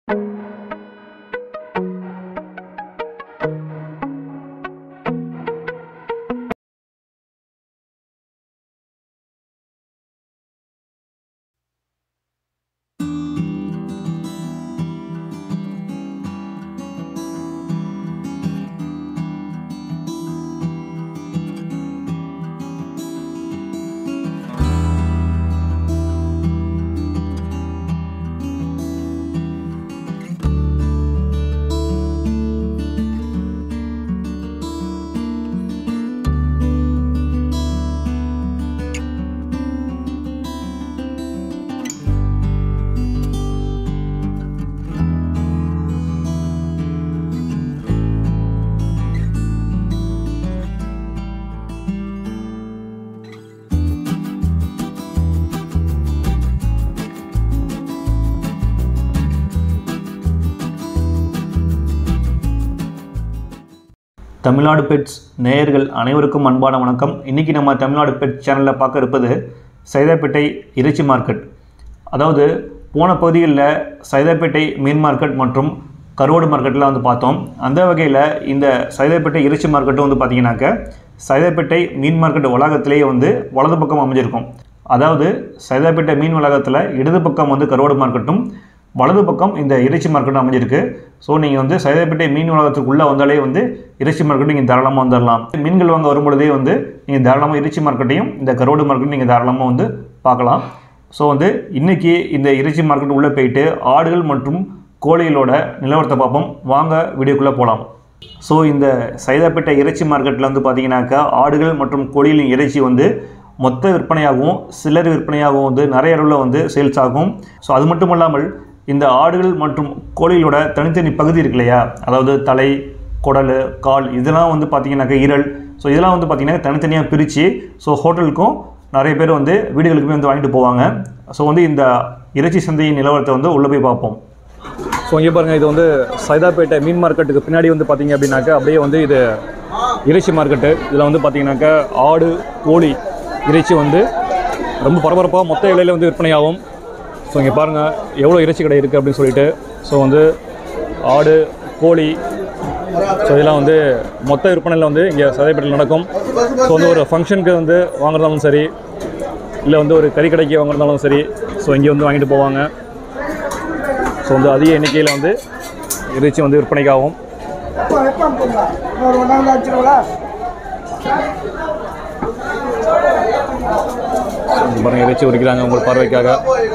Tamil Nadu pets நேயர்கள் அனைவருக்கும் அன்பான வணக்கம் இன்றைக்கி நம்ம தமிழ்நாடு பெட் சேனலில் பார்க்க இருப்பது சைதாப்பேட்டை இறைச்சி மார்க்கெட் அதாவது போன பகுதிகளில் சைதாப்பேட்டை மீன் மார்க்கெட் மற்றும் கருவாடு மார்க்கெட்டில் வந்து பார்த்தோம் அந்த வகையில் இந்த சைதாப்பேட்டை இறைச்சி மார்க்கெட்டும் வந்து பார்த்தீங்கன்னாக்க சைதாப்பேட்டை மீன் மார்க்கெட் வளாகத்திலேயே வந்து வலது பக்கம் அமைஞ்சிருக்கும் அதாவது சைதாப்பேட்டை மீன் வளாகத்தில் இடது பக்கம் வந்து கருவாடு மார்க்கெட்டும் வலது பக்கம் இந்த இறைச்சி மார்க்கெட்டும் அமைஞ்சிருக்கு ஸோ நீங்கள் வந்து சைதாப்பேட்டை மீன் உலகத்துக்குள்ளே வந்தாலே வந்து இறைச்சி மார்க்கெட் நீங்கள் தாராளமாக வந்துடலாம் மீன்கள் வாங்க வரும்பொழுதே வந்து நீங்கள் தாராளமாக இறைச்சி மார்க்கெட்டையும் இந்த கருவாடு மார்க்கெட்டையும் நீங்கள் தாராளமாக வந்து பார்க்கலாம் ஸோ வந்து இன்றைக்கி இந்த இறைச்சி மார்க்கெட் உள்ளே போயிட்டு ஆடுகள் மற்றும் கோழிகளோட நிலவரத்தை பார்ப்போம் வாங்க வீடியோக்குள்ளே போகலாம் ஸோ இந்த சைதாப்பேட்டை இறைச்சி மார்க்கெட்டில் வந்து பார்த்தீங்கன்னாக்கா ஆடுகள் மற்றும் கோழிகளின் இறைச்சி வந்து மொத்த விற்பனையாகவும் சில்லறை விற்பனையாகவும் வந்து நிறைய அளவில் வந்து சேல்ஸ் ஆகும் ஸோ அது மட்டும் இல்லாமல் இந்த ஆடுகள் மற்றும் கோழிகளோட தனித்தனி பகுதி இருக்கு இல்லையா அதாவது தலை குடல் கால் இதெல்லாம் வந்து பார்த்தீங்கன்னாக்கா ஈரல் ஸோ இதெல்லாம் வந்து பார்த்தீங்கன்னா தனித்தனியாக பிரித்து ஸோ ஹோட்டலுக்கும் நிறைய பேர் வந்து வீடுகளுக்குமே வந்து வாங்கிட்டு போவாங்க ஸோ வந்து இந்த இறைச்சி சந்தையின் நிலவரத்தை வந்து உள்ளே போய் பார்ப்போம் ஸோ இங்கே பாருங்கள் இது வந்து சைதாப்பேட்டை மீன் மார்க்கெட்டுக்கு பின்னாடி வந்து பார்த்தீங்க அப்படின்னாக்கா அப்படியே வந்து இது இறைச்சி மார்க்கெட்டு இதில் வந்து பார்த்தீங்கன்னாக்கா ஆடு கோழி இறைச்சி வந்து ரொம்ப பரபரப்பாக மொத்த விலையில் வந்து விற்பனையாகும் ஸோ இங்கே பாருங்கள் எவ்வளோ இறைச்சி கடை இருக்குது அப்படின்னு சொல்லிட்டு ஸோ வந்து ஆடு கோழி ஸோ இதெல்லாம் வந்து மொத்த விற்பனையில் வந்து இங்கே சதைப்பேட்டில் நடக்கும் ஸோ வந்து ஒரு ஃபங்க்ஷனுக்கு வந்து வாங்குறதாலும் சரி இல்லை வந்து ஒரு கறி கடைக்கு வாங்குறதாலும் சரி ஸோ இங்கே வந்து வாங்கிட்டு போவாங்க ஸோ வந்து அதிக எண்ணிக்கையில் வந்து இறைச்சி வந்து விற்பனைக்காகும் ஒரு ஒன்றாவது அடிச்சிருவா இங்க பாருங்க இறைச்சி உரிக்கிறாங்க உங்கள் பார்வைக்காக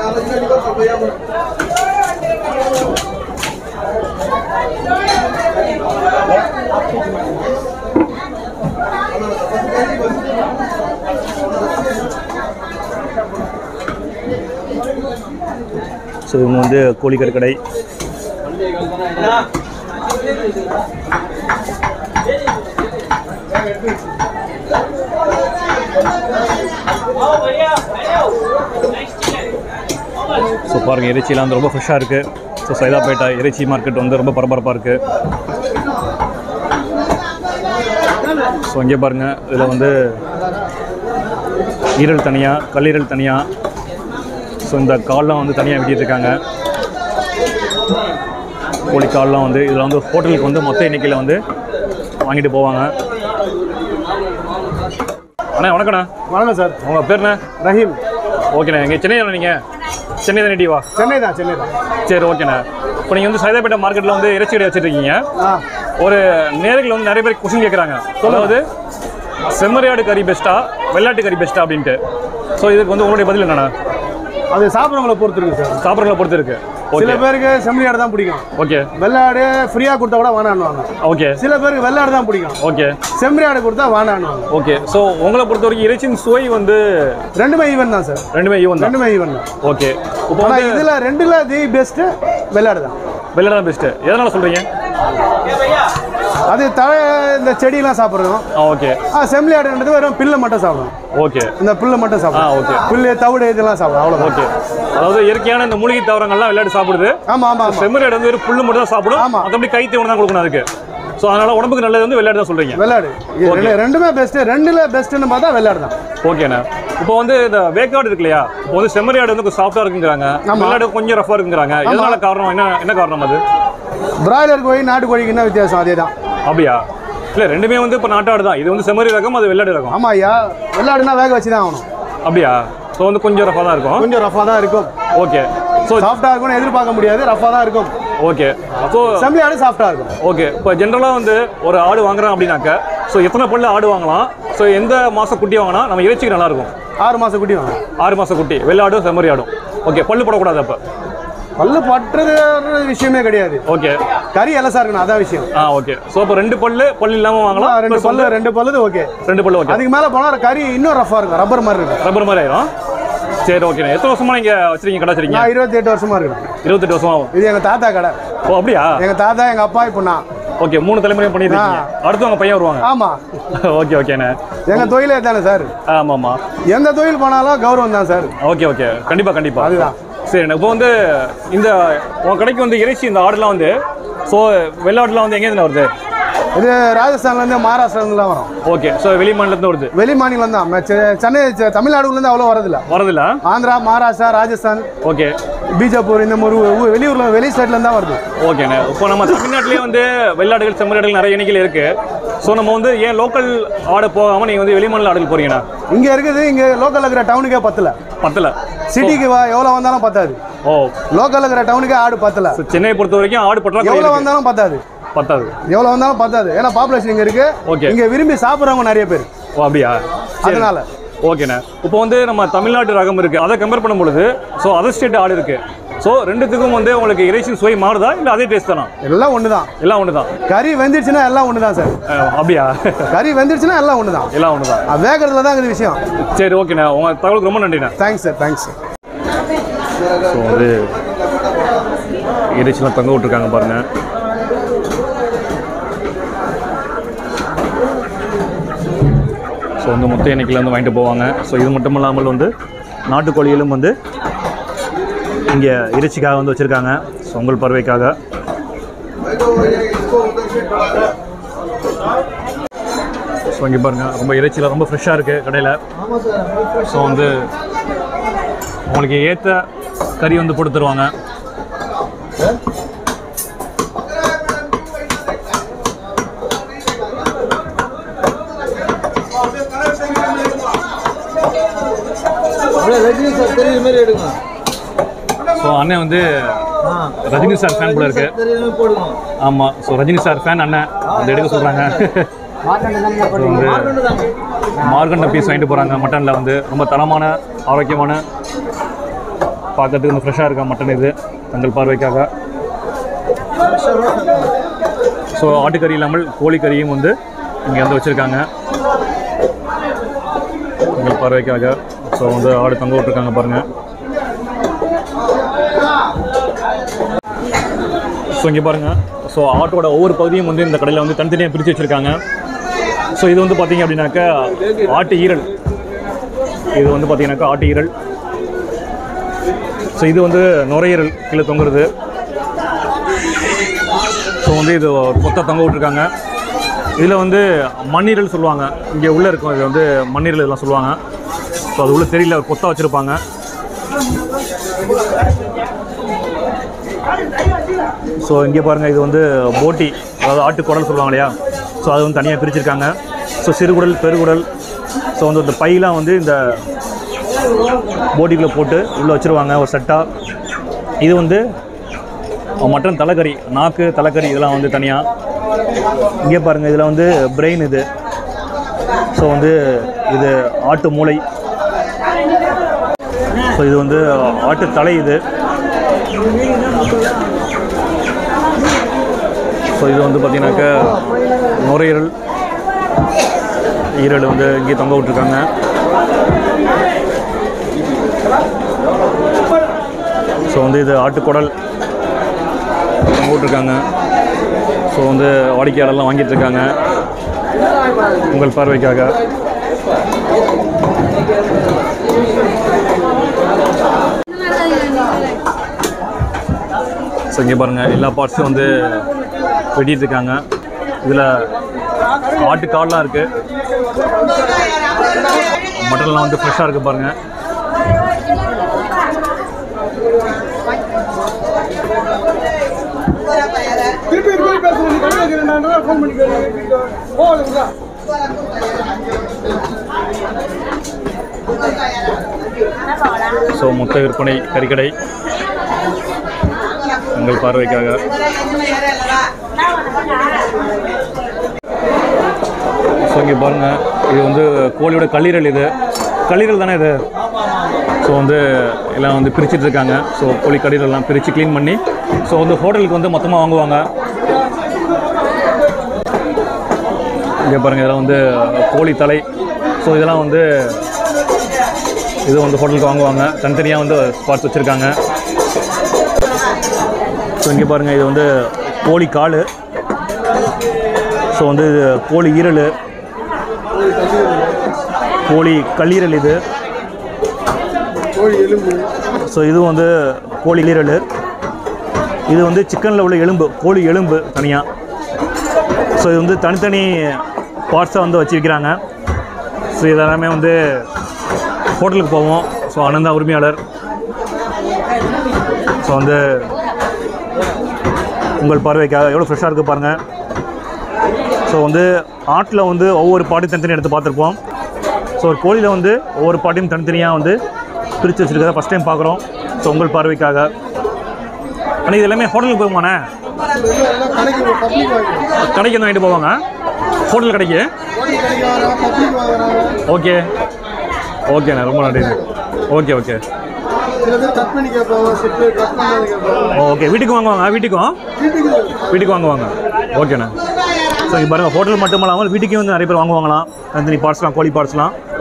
ஸோ இவங்க வந்து கோழிக்கறி கடை ஸோ பாருங்கள் இறைச்சிலாம் வந்து ரொம்ப ஃப்ரெஷ்ஷாக இருக்குது ஸோ சைதாப்பேட்டை இறைச்சி மார்க்கெட் வந்து ரொம்ப பரபரப்பாக இருக்குது ஸோ இங்கே பாருங்கள் இதில் வந்து ஈரல் தனியாக கல்லீரல் தனியாக ஸோ இந்த கால்லாம் வந்து தனியாக வெட்டிட்டு இருக்காங்க கோழி கால்லாம் வந்து இதில் வந்து ஹோட்டலுக்கு வந்து மொத்த எண்ணிக்கையில் வந்து வாங்கிட்டு போவாங்க அண்ணா வணக்கண்ணா வணக்கம் சார் உங்கள் பேர்ண்ணே ரஹீம் ஓகேண்ணா இங்கே சென்னை தானே நீங்கள் சென்னை தானே டிவா சென்னை தான் சென்னை தான் சரி ஓகேண்ணா இப்போ நீங்கள் வந்து சைதாப்பேட்டை மார்க்கெட்டில் வந்து இறைச்சி கடை வச்சுருக்கீங்க ஆ ஒரு நேர்கள் வந்து நிறைய பேர் கொஸ்டின் கேட்குறாங்க அதாவது செம்மறியாடு கறி பெஸ்ட்டா வெள்ளாட்டு கறி பெஸ்ட்டா அப்படின்ட்டு ஸோ இதுக்கு வந்து உங்களுடைய பதில் என்னண்ணா அது சாப்பிட்றவங்கள பொறுத்து இருக்கு சார் சாப்பிட்றவங்களை பொறுத்து இருக்கு சில ஓகே பேருக்கு செம்மறி தான் பிடிக்கும் ஓகே வெள்ளாடு ஃப்ரீயாக கொடுத்தா கூட வேணான்னுவாங்க ஓகே சில பேருக்கு வெள்ளாடு தான் பிடிக்கும் ஓகே செம்மறி ஆடு கொடுத்தா வேணான்னுவாங்க ஓகே ஸோ உங்களை பொறுத்த வரைக்கும் இறைச்சியின் சுவை வந்து ரெண்டுமே ஈவன் தான் சார் ரெண்டுமே ஈவன் தான் ரெண்டுமே ஈவன் தான் ஓகே இப்போ ஆனால் வந்து இதில் ரெண்டுல தி பெஸ்ட்டு வெள்ளாடு தான் வெள்ளை தான் பெஸ்ட்டு எதனால் சொல்கிறீங்க அது தழை இந்த செடியெல்லாம் சாப்பிட்றோம் ஆ ஓகே செம்மறி ஆடுன்றது வெறும் பில்லை மட்டும் சாப்பிடும் ஓகே இந்த புல்லை மட்டும் ஆ சாப்பிடும் ஓகே புல்லு தவிடு இதெல்லாம் சாப்பிடும் அவ்வளோதான் ஓகே அதாவது இயற்கையான இந்த மூலிகை தாவரங்கள்லாம் விளையாட்டு சாப்பிடுது ஆமாம் ஆமாம் ஆமாம் செம்மறி ஆடு வந்து வெறும் புல்லு மட்டும் தான் சாப்பிடும் ஆமா. மற்றபடி கை தீவனம் தான் கொடுக்கணும் அதுக்கு ஸோ அதனால உடம்புக்கு நல்லது வந்து விளையாட்டு தான் சொல்றீங்க வெள்ளாடு இது ரெண்டு- ரெண்டுமே பெஸ்ட்டு ரெண்டுல பெஸ்ட்டுன்னு பார்த்தா வெள்ளாடு தான் ஓகேண்ணா இப்போ வந்து இந்த வேக்காடு இருக்கு இல்லையா இப்போ வந்து செம்மறி ஆடு வந்து சாஃப்டா இருக்குங்கிறாங்க ஆமா. வெள்ளாடு கொஞ்சம் ரஃபா இருக்குங்கிறாங்க எதனால காரணம் என்ன என்ன காரணம் அது பிராய்லர் கோழி நாட்டு கோழிக்கு என்ன வித்தியாசம் அதே தான் அப்படியா இல்ல ரெண்டுமே வந்து இப்போ நாட்டாடு தான் இது வந்து செம்மறி ரகம் அது வெள்ளாடு ரகம் ஆமாம் ஐயா வெள்ளாடுனா வேக வச்சு தான் ஆகணும் அப்படியா ஸோ வந்து கொஞ்சம் ரஃபா தான் இருக்கும் கொஞ்சம் ரஃபாக தான் இருக்கும் ஓகே ஸோ சாஃப்டாக இருக்கும்னு எதிர்பார்க்க முடியாது ரஃபாக தான் இருக்கும் ஓகே ஸோ செம்மறி ஆடு சாஃப்டாக இருக்கும் ஓகே இப்போ ஜென்ரலாக வந்து ஒரு ஆடு வாங்குறோம் அப்படின்னாக்க ஸோ எத்தனை பல்லு ஆடு வாங்கலாம் ஸோ எந்த மாதம் குட்டி வாங்கினா நம்ம இறைச்சிக்கு நல்லா இருக்கும் ஆறு மாதம் குட்டி வாங்க ஆறு மாதம் குட்டி வெள்ளாடும் செம்மறி ஆடும் ஓகே பல்லு போடக்கூடாது அப்போ பல்லு பட்டுறது விஷயமே கிடையாது ஓகே கறி எல்லாம் சார் இருக்கணும் அதான் விஷயம் ஆ ஓகே ஸோ அப்போ ரெண்டு பல்லு பல்லு இல்லாமல் ஆ, வாங்கலாம் ரெண்டு plus பல்லு வந்து ரெண்டு பல்லு ஓகே ரெண்டு பல்லு ஓகே அதுக்கு மேலே போனால் கறி இன்னும் ரஃபாக இருக்கும் ரப்பர் மாதிரி இருக்கும் ரப்பர் மாதிரி ஆயிரும் சரி ஓகே எத்தனை வருஷமா நீங்க வச்சிருக்கீங்க கடை வச்சிருக்கீங்க நான் இருபத்தி எட்டு வருஷமா இருக்கேன் இருபத்தெட்டு வருஷம் ஆகும் இது எங்கள் தாத்தா கடை ஓ அப்படியா எங்கள் தாத்தா எங்கள் அப்பா இப்போ நான் ஓகே மூணு தலைமுறையும் பண்ணிட்டு இருக்கீங்க அடுத்து உங்க பையன் வருவாங்க ஆமாம் ஓகே ஓகேண்ணே எங்கள் தொழிலே தானே சார் ஆமாம் ஆமாம் எந்த தொழில் போனாலும் கௌரவம் தான் சார் ஓகே ஓகே கண்டிப்பா கண்டிப்பா அதுதான் சரி இப்போ வந்து இந்த உங்க கடைக்கு வந்து இறைச்சி இந்த ஆடுலாம் வந்து ஸோ வெள்ளாடுலாம் வந்து எங்கேருந்து வருது இது ராஜஸ்தான்லேருந்து மகாராஷ்டிராலேருந்துலாம் வரும் ஓகே ஸோ வெளி மாநிலத்துல வருது வெளி மாநிலம் தான் ம- செ- சென்னை செ- தமிழ்நாடுலேருந்து அவ்வளோ வரதில்ல வரதில்ல ஆந்திரா மகாராஷ்டிரா ராஜஸ்தான் ஓகே பீஜாப்பூர் இந்த மாதிரி ஊ- ஊ- வெளியூர்ல வெளி ஸ்டேட்லேருந்து தான் வருது ஓகேண்ணே இப்போ நம்ம தமிழ்நாட்டிலேயே வந்து வெள்ளாடுகள் செம்மறியாடுகள் நிறைய எண்ணிக்கையில் இருக்கு ஸோ நம்ம வந்து ஏன் லோக்கல் ஆடு போகாம நீங்க வந்து வெளிமாநில ஆடுகள் போறீங்கண்ணா இங்கே இருக்குது இங்கே லோக்கலில் இருக்கிற டவுனுக்கே பத்தல பத்தல சிட்டிக்கு எவ்வளோ வந்தாலும் பத்தாது ஓ லோக்கலில் இருக்கிற டவுனுக்கே ஆடு பத்தல so சென்னையை பொறுத்த வரைக்கும் ஆடு பற்றாக்குறை எவ்வளோ இருக்கு. வந்தாலும் பத்தாது பத்தாது எவ்வளோ வந்தாலும் பத்தாது ஏன்னா பாப்புலேஷன் இங்கே இருக்கு Okay. இங்கே விரும்பி சாப்பிட்றவங்க நிறைய பேர் ஓ அப்படியா சரி. அதனால ஓகேண்ணே இப்போ வந்து நம்ம தமிழ்நாட்டு ரகம் இருக்கு அதை கம்பேர் பண்ணும் பொழுது ஸோ அதர் ஸ்டேட் ஆடு இருக்கு ஸோ ரெண்டுத்துக்கும் வந்து உங்களுக்கு இறைச்சி சுவை மாறுதா இல்லை அதே டேஸ்ட் தானா எல்லாம் ஒன்று தான் எல்லாம் ஒன்று தான் கறி வெந்துருச்சுன்னா எல்லாம் ஒன்று தான் சார் அப்படியா கறி வெந்துருச்சுன்னா எல்லாம் ஒன்று தான் எல்லாம் ஒன்று தான் அது வேகிறதுல தான் இருக்குது விஷயம் சரி ஓகேண்ணே உங்கள் தகவலுக்கு ரொம்ப நன்றிண்ணே thanks sir thanks sir so வந்து இறைச்சிலாம் தொங்க விட்டுருக்காங்க பாருங்க ஸோ வந்து மொத்த எண்ணிக்கையில் வந்து வாங்கிட்டு போவாங்க ஸோ இது மட்டும் இல்லாமல் வந்து நாட்டுக்கோழிகளும் வந்து இங்கே இறைச்சிக்காக வந்து வச்சுருக்காங்க ஸோ உங்கள் பறவைக்காக ஸோ இங்கே பாருங்கள் ரொம்ப இறைச்சியில் ரொம்ப ஃப்ரெஷ்ஷாக இருக்குது கடையில் ஸோ வந்து உங்களுக்கு ஏற்ற கறி வந்து போட்டு தருவாங்க ரஜினி சார் தெரியுற மாதிரி எடுங்க ஸோ அண்ணன் வந்து ரஜினி சார் ஃபேன் போல இருக்கு தெரியுற மாதிரி போடுங்க ஆமாம் ஸோ ரஜினி சார் ஃபேன் அண்ணன் வந்து எடுக்க சொல்கிறாங்க ஸோ வந்து மார்கண்ட பீஸ் வாங்கிட்டு போகிறாங்க மட்டனில் வந்து ரொம்ப தரமான ஆரோக்கியமான பார்க்கறதுக்கு வந்து ஃப்ரெஷ்ஷாக இருக்க மட்டன் இது தங்கள் பார்வைக்காக ஸோ ஆட்டுக்கறி இல்லாமல் கோழிக்கறியும் வந்து இங்கே வந்து வச்சுருக்காங்க உங்கள் பார்வைக்காக ஸோ வந்து ஆடு தங்க விட்டுருக்காங்க பாருங்கள் ஸோ இங்கே பாருங்கள் ஸோ ஆட்டோட ஒவ்வொரு பகுதியும் வந்து இந்த கடையில் வந்து தனித்தனியாக பிரித்து வச்சுருக்காங்க ஸோ இது வந்து பார்த்தீங்க அப்படின்னாக்கா ஆட்டு ஈரல் இது வந்து பார்த்தீங்கன்னாக்கா ஆட்டு ஈரல் ஸோ இது வந்து நுரையீரல் கீழே தொங்குறது ஸோ வந்து இது கொத்த தொங்க விட்டுருக்காங்க இதில் வந்து மண்ணீரல் சொல்லுவாங்க இங்கே உள்ளே இருக்கும் இது வந்து மண்ணீரல் இதெல்லாம் சொல்லுவாங்க ஸோ அது உள்ளே தெரியல கொத்தா வச்சுருப்பாங்க ஸோ இங்கே பாருங்கள் இது வந்து போட்டி அதாவது ஆட்டு குடல் சொல்லுவாங்க இல்லையா ஸோ அது வந்து தனியாக பிரிச்சிருக்காங்க ஸோ சிறுகுடல் பெருகுடல் ஸோ வந்து இந்த பையெலாம் வந்து இந்த போட்டிக்குள்ளே போட்டு உள்ளே வச்சுருவாங்க ஒரு செட்டாக இது வந்து மட்டன் தலைக்கறி நாக்கு தலைக்கறி இதெல்லாம் வந்து தனியாக இங்கே பாருங்கள் இதில் வந்து பிரெயின் இது ஸோ வந்து இது ஆட்டு மூளை ஸோ இது வந்து ஆட்டு தலை இது ஸோ இது வந்து பார்த்தீங்கன்னாக்கா நுரையீரல் ஈரல் வந்து இங்கே தொங்க விட்டுருக்காங்க ஸோ வந்து இது ஆட்டுக்குடல் தொங்க விட்டுருக்காங்க ஸோ வந்து வாடிக்கையாளர்லாம் வாங்கிட்டு இருக்காங்க உங்கள் பார்வைக்காக ஸோ இங்கே பாருங்கள் எல்லா பார்ட்ஸும் வந்து வெட்டிட்டு இருக்காங்க இதில் ஆட்டு கால்லாம் இருக்குது மட்டன்லாம் வந்து ஃப்ரெஷ்ஷாக இருக்குது பாருங்கள் திருப்பி இது மாதிரி பேசுறேன் நீ கடை வைக்கிறேன் ஃபோன் பண்ணி கேளு. போ அதுக்குள்ள. ஸோ மொத்த விற்பனை கறிக்கடை உங்கள் பார்வைக்காக ஸோ இங்கே பாருங்கள் இது வந்து கோழியோட கல்லீரல் இது கல்லீரல் தானே இது ஸோ வந்து எல்லாம் வந்து பிரிச்சுட்டு இருக்காங்க ஸோ கோழி கல்லீரல்லாம் பிரித்து க்ளீன் பண்ணி ஸோ வந்து ஹோட்டலுக்கு வந்து மொத்தமாக வாங்குவாங்க இங்கே பாருங்கள் இதெல்லாம் வந்து கோழி தலை ஸோ இதெல்லாம் வந்து இது வந்து ஹோட்டலுக்கு வாங்குவாங்க தனித்தனியாக வந்து ஸ்பாட்ஸ் வச்சுருக்காங்க ஸோ இங்கே பாருங்கள் இது வந்து கோழி கால் ஸோ வந்து இது கோழி ஈரல் கோழி கல்லீரல் இது கோழி எலும்பு ஸோ இது வந்து கோழி ஈரல் இது வந்து சிக்கனில் உள்ள எலும்பு கோழி எலும்பு தனியாக ஸோ இது வந்து தனித்தனி பார்ட்ஸாக வந்து வச்சு விற்கிறாங்க ஸோ இதெல்லாமே வந்து ஹோட்டலுக்கு போவோம் ஸோ அனந்தா உரிமையாளர் ஸோ வந்து உங்கள் பார்வைக்காக எவ்வளோ ஃப்ரெஷ்ஷாக இருக்குது பாருங்கள் ஸோ வந்து ஆட்டில் வந்து ஒவ்வொரு பாட்டையும் தனித்தனி எடுத்து பார்த்துருப்போம் ஸோ ஒரு கோழியில் வந்து ஒவ்வொரு பாட்டையும் தனித்தனியாக வந்து பிரித்து வச்சுருக்கிறத ஃபஸ்ட் டைம் பார்க்குறோம் ஸோ உங்கள் பார்வைக்காக ஆனால் இது எல்லாமே ஹோட்டலுக்கு போகுமாண்ணே எல்லாம் கடைக்கு பப்ளிக் வாங்கிடும் கடைக்கு வந்து வாங்கிட்டு போவாங்க ஹோட்டல் கடைக்கு கோழி கடைக்கு வராங்க பப்ளிக் வாங்குறாங்க ஓகே ஓகேண்ணே ரொம்ப நன்றி ஓகே ஓகே சில பேர் கட் பண்ணி கேட்பாங்க சில பேர் கட் பண்ணாத கேட்பாங்க ஓகே வீட்டுக்கு வாங்குவாங்க வீட்டுக்கும் வீட்டுக்கு வீட்டுக்கு வாங்குவாங்க ஓகேண்ணே ஸோ இங்கே பாருங்கள் ஹோட்டல் மட்டும் இல்லாமல் வீட்டுக்கே வந்து நிறைய பேர் வாங்குவாங்களாம் தனி பார்ட்ஸ்லாம் கோழி பார்ட்ஸ்லாம்